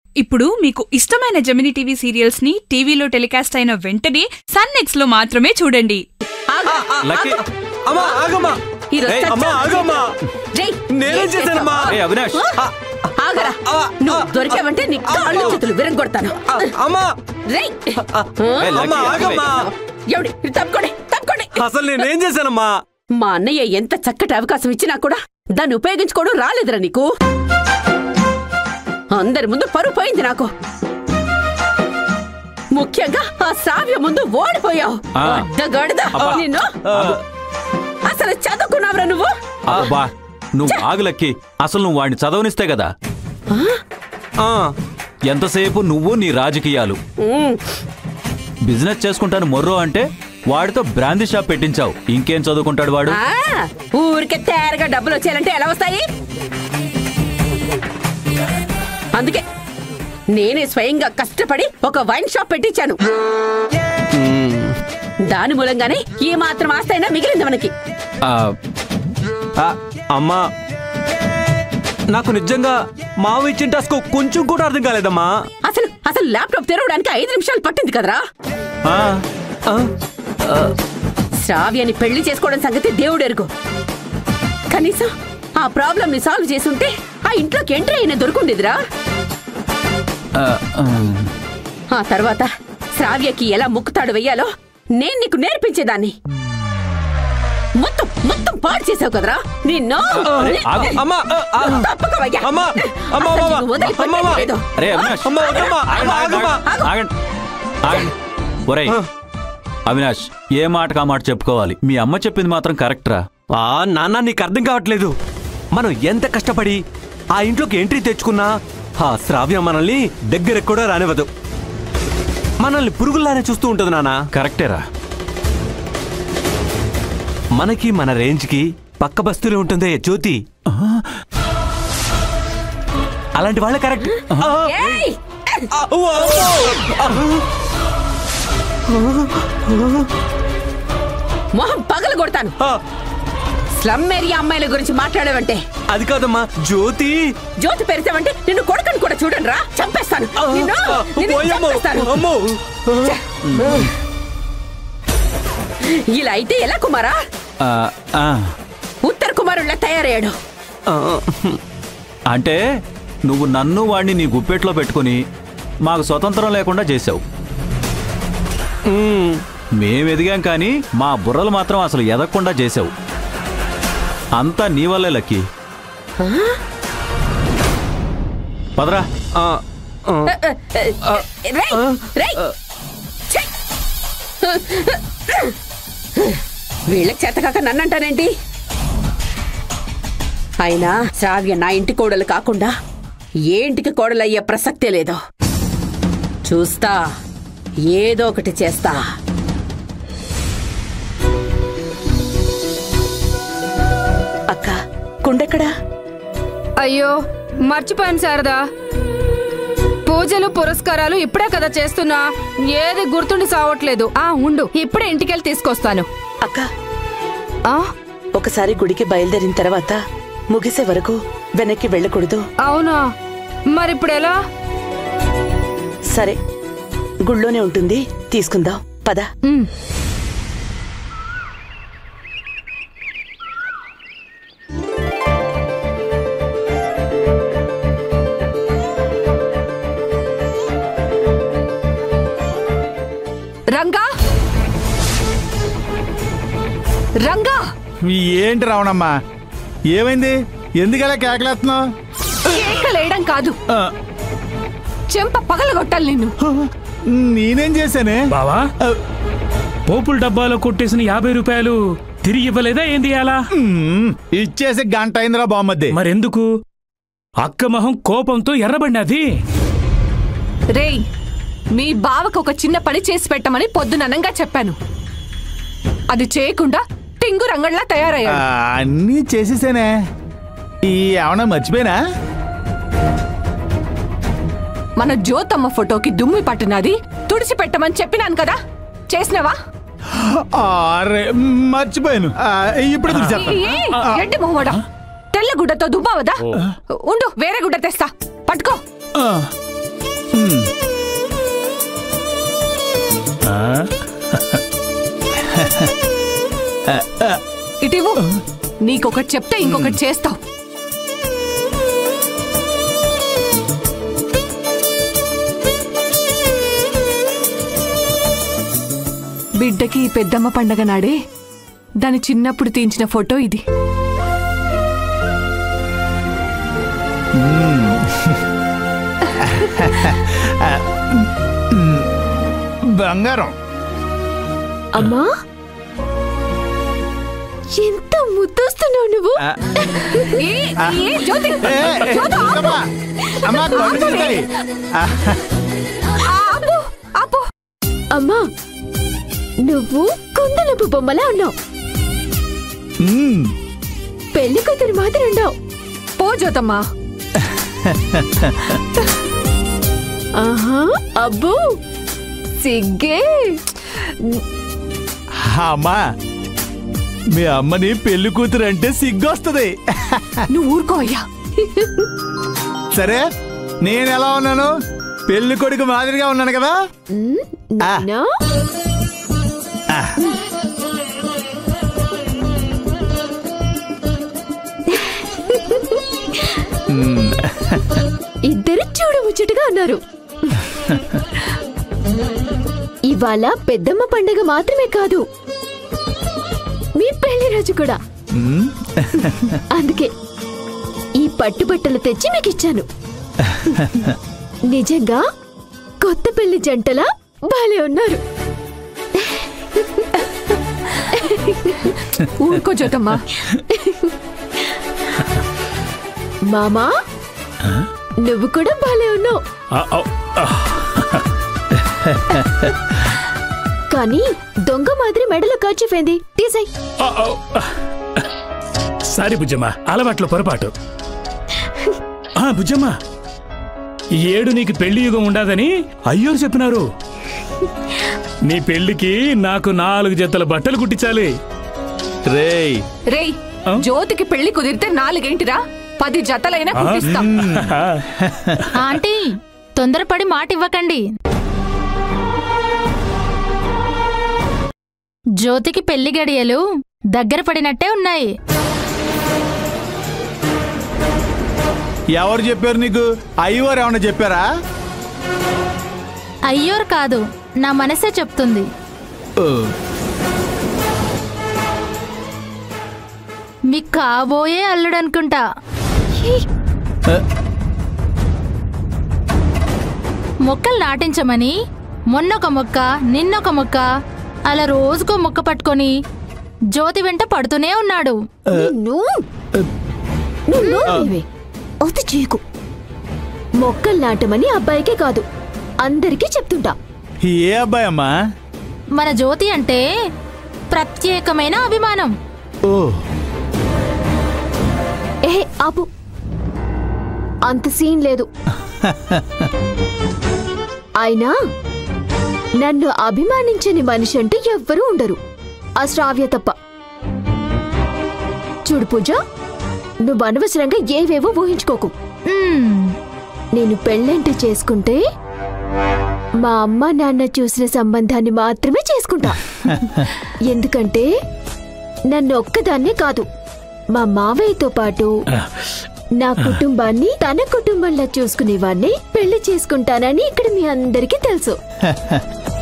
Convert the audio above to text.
ఇప్పుడు మీకు ఇష్టమైన జమిని టీవీ సీరియల్స్ ని టీవీలో టెలికాస్ట్ అయిన వెంటనే సన్ నెక్స్ట్ లో మాత్రమే చూడండి ఆగు. లక్కీ అమ్మా ఆగమ్మా ఈరోజు ఏయ్, అమ్మా చచ్చావు. ఆగమ్మా రేయ్, నేనేం ఏం చేశానమ్మా ఏ అవినాష్ ఆగరా నువ్వు దొరికావంటే నీ కాళ్ళు చేతులు విరగొడతాను ఆ, అమ్మా రేయ్ ఏ, లక్కీ, అమ్మా ఆగమ్మా ఎవడి తప్పుకోండి తప్పుకోండి అసలు నేనేం చేశానమ్మా మా అన్నయ్య ఎంత చక్కటి అవకాశం ఇచ్చినా కూడా దాన్ని ఉపయోగించుకోవడం రాలేదురా నీకు అందరి ముందు పరువు పోయింది నాకు ముఖ్యంగా ఆ శ్రావ్య ముందు ఓడిపోయావు ఆ. అడ్డగాడిద అబ్బా. నిన్ను ఆ, అసలు చదువుకున్నావురా నువ్వు అబ్బా నువ్వు ఆగు లక్కీ అసలు నువ్వు వాడిని చదవనిస్తే కదా ఆ, ఎంతసేపు నువ్వు నీ రాజకీయాలు ఉమ్, బిజినెస్ చేసుకుంటాను మొర్రో అంటే వాడితో బ్రాందీ షాప్ పెట్టించావు ఇంకేం చదువుకుంటాడు వాడు ఆ, ఊరికే తేరగా డబ్బులు వచ్చాయంటే ఎలా వస్తాయి అందుకే నేనే స్వయంగా కష్టపడి ఒక వైన్ షాప్ పెట్టించాను దాని మూలంగానే ఈ మాత్రం ఆస్తైనా మిగిలింది మనకి ఆ, ఆ, అమ్మా నాకు నిజంగా మావ ఇచ్చిన టాస్క్ కొంచెం కూడా అర్థం కాలేదమ్మా అసలు అసలు ల్యాప్టాప్ తెరవడానికి ఐదు నిమిషాలు పట్టింది కదరా ఆ, ఆ, శ్రావ్యని పెళ్లి చేసుకోవడం సంగతి దేవుడు ఎరుగు కనీసం ఆ ప్రాబ్లం ని సాల్వ్ చేసుంటే ఆ ఇంట్లోకి ఎంట్రీ అయిన దొరుకుండేదిరా ఆ, ఆ. ఆ తర్వాత శ్రావ్యకి ఎలా ముక్కుతాడు వెయ్యాలో నేను నీకు నేర్పించేదాన్ని మొత్తం మొత్తం పాడు చేసావు కదరా నిన్ను ఆగు. అమ్మా ఆ, ఆ, తప్పకవయ్యా. అమ్మా, అమ్మా, అసలు అమ్మా, నిన్ను వదిలిపెట్టేది అమ్మా, లేదు. అరే అవినాష్ అమ్మా, వద్దమ్మా, ఆగండి, ఆగమ్మా, ఆగండి, ఆగండి. ఆగండి. ఒరేయ్ అవినాష్ ఏ మాటకు ఆ మాట చెప్పుకోవాలి మీ అమ్మ చెప్పింది మాత్రం కరెక్ట్ రా ఆ నాన్న నీకు అర్థం కావట్లేదు మనం ఎంత కష్టపడి ఆ ఇంట్లోకి ఎంట్రీ తెచ్చుకున్నా ఆ శ్రావ్య మనల్ని దగ్గరకు కూడా రానివ్వదు మనల్ని పురుగుల్లానే చూస్తూ ఉంటుంది నాన్న కరెక్టేరా మనకి మన రేంజ్కి పక్క బస్తీలో ఉంటుంది జ్యోతి అలాంటి వాళ్ళే కరెక్ట్ ఏయ్! మొహం పగలు కొడతాను స్లమ్ ఏరియా అమ్మాయిల గురించి మాట్లాడేవంటే అది కాదమ్మా జ్యోతి జ్యోతి పెరిసావంటే నిన్ను కొడుకుని కూడా చూడండి రా చంపేస్తాను నిన్ను, నిన్ను పోయమ్మో, చంపేస్తాను. అమ్మో. ఛే! ఇలా అయితే ఎలా కుమారా ఆ, ఆ. ఉత్తర కుమారుళ్ళ తయారయ్యాడు ఆ, అంటే నువ్వు నన్ను వాడిని నీ గుప్పెట్లో పెట్టుకుని మాకు స్వతంత్రం లేకుండా చేసావు మ్, మేం ఎదిగాం కానీ మా బుర్రలు మాత్రం అసలు ఎదగకుండా చేసావు అంతా నీ వల్లే లక్కీ పదరా ఆ, ఆ. రేయ్! రేయ్! ఛే! వీళ్ళకి చేతకాక నన్నంటానేంటి అయినా శ్రావ్య నా ఇంటి కోడలు కాకుండా ఏ ఇంటికి కోడలు అయ్యే ప్రసక్తే లేదు చూస్తా ఏదో ఒకటి చేస్తా అక్క కుండెక్కడా అయ్యో మర్చిపోయాను శారదా పూజలు పురస్కారాలు ఇప్పుడే కదా చేస్తున్నా ఏది గుర్తుండి సావట్లేదు ఆ ఉండు ఇప్పుడే ఇంటికెళ్ళి తీసుకొస్తాను అక్క ఆ ఒకసారి గుడికి బయలుదేరిన తర్వాత ముగిసే వరకు వెనక్కి వెళ్ళకూడదు అవునా మరిప్పుడు ఎలా సరే గుళ్ళోనే ఉంటుంది తీసుకుందాం పద ఉమ్. రంగా రంగా ఏంటి రావణమ్మా ఏమైంది ఎందుకలా కేకలేస్తున్నావు కేకలేయడం కాదు చెంప పగలగొట్టాలి నిన్ను నేనేం చేశానే బావా పోపుల డబ్బాలో కొట్టేసిన యాభై రూపాయలు తిరిగి ఇవ్వలేదా ఏం తీయాలా మ్మ్, ఇచ్చేసి గంట అయిందిరా బామ్మద్ది మరెందుకు అక్క మొహం కోపంతో ఎర్రబడినది రేయ్ మీ బావకు ఒక చిన్న పని చేసి పెట్టమని పొద్దుననంగా చెప్పాను అది చేయకుండా టింగు రంగంలా ఆ, తయారయ్యాడు అన్నీ చేసేసానే ఈ ఏమన్నా మర్చిపోయినా మన జ్యోతమ్మ ఫోటోకి దుమ్మి పట్టినది తుడిచి పెట్టమని చెప్పినాను కదా చేసినవా అరే మర్చిపోయాను ఆ, ఇప్పుడు ఇది చెప్పండి ఏ, ఎడ్డి మొహమడా తెల్ల గుడ్డతో దుబ్బావదా ఉండు వేరే గుడ్డ తెస్తా పట్టుకో ఆ, నీకొకటి చెప్తే ఇంకొకటి చేస్తావు బిడ్డకి ఈ పెద్దమ్మ పండగ నాడే దాని చిన్నప్పుడు తీయించిన ఫోటో ఇది బంగారం అమ్మా ఎంత ముద్దొస్తున్నావు నువ్వు ఏ, ఏ, జ్యోతి ఏ, ఏ, అమ్మా, అమ్మా, కళ్ళు తిరుగుతాయి. ఆ, ఆపు, ఆపు. అమ్మా నువ్వు కుందలపు బొమ్మలా ఉన్నావు మ్మ్. పెళ్లి కూతురు మాత్రం ఉండవు పో జ్యోతమ్మా ఆహా అబ్బో సిగ్గే అమ్మా మీ అమ్మని పెళ్లి కూతురు అంటే సిగ్గొస్తుంది నువ్వు ఊరుకో అయ్యా సరే నేను ఎలా ఉన్నాను పెళ్లి కొడుకు మాదిరిగా ఉన్నాను కదా నాయనా ఇద్దరు చూడు ముచ్చటగా ఉన్నారు ఇవాళ పెద్దమ్మ పండగ మాత్రమే కాదు మీ పెళ్లి రోజు కూడా అందుకే ఈ పట్టుబట్టలు తెచ్చి మీకు ఇచ్చాను నిజంగా కొత్త పెళ్లి జంటలా బాలే ఉన్నారు ఊరుకో జ్యోతమ్మా మామా నువ్వు కూడా బాలే ఉన్నావు ఆ, ఆ, ఆ. కానీ దొంగ మాదిరి మెడలో ఖర్చుపోయింది తీసాయి ఆ, ఆ, ఆ. సారీ బుజ్జమ్మ అలవాట్లో పొరపాటు ఆ బుజ్జమ్మ ఈ ఏడు నీకు పెళ్లి యుగం ఉండదని అయ్యోరు చెప్పినారు నీ పెళ్లికి నాకు నాలుగు జతల బట్టలు కుట్టించాలి రేయ్ రేయ్ ఆ? జ్యోతికి పెళ్లి కుదిరితే నాలుగేంటిరా పది జతలైనా ఆ, కుట్టిస్తాం ఆంటీ తొందరపడి మాట ఇవ్వకండి జ్యోతికి పెళ్లి గడియలు దగ్గర పడినట్టే ఉన్నాయి ఎవరు చెప్పారు నీకు అయ్యవారు ఏమన్నా చెప్పారా అయ్యోరు కాదు నా మనసే చెప్తుంది ఓ, మీకు కాబోయే అల్లుడనుకుంటా మొక్కలు నాటించమని మొన్నొక మొక్క నిన్నొక మొక్క అలా రోజుకో మొక్క పట్టుకొని జ్యోతి వెంట పడుతూనే ఉన్నాడు నువ్వు నువ్వు నోరుమూయవే. అతి చీకు మొక్కలు నాటమని అబ్బాయికే కాదు అందరికీ చెప్తుంటా ఏ అబ్బాయి అమ్మా మన జ్యోతి అంటే ప్రత్యేకమైన అభిమానం ఓ ఏ ఆపు అంత సీన్ లేదు అయినా నన్ను అభిమానించని మనిషి అంటూ ఎవ్వరూ ఉండరు ఆ శ్రావ్య తప్ప చూడు పూజ నువ్వు అనవసరంగా ఏవేవో ఊహించుకోకు మ్మ్. నేను పెళ్ళంటూ చేసుకుంటే మా అమ్మ నాన్న చూసిన సంబంధాన్ని మాత్రమే చేసుకుంటా ఎందుకంటే నన్ను ఒక్కదాన్నే కాదు మా మావయ్యతో పాటు నా కుటుంబాన్ని తన కుటుంబంలా చూసుకునేవాణ్ణి పెళ్లి చేసుకుంటానని ఇక్కడ మీ అందరికీ తెలుసు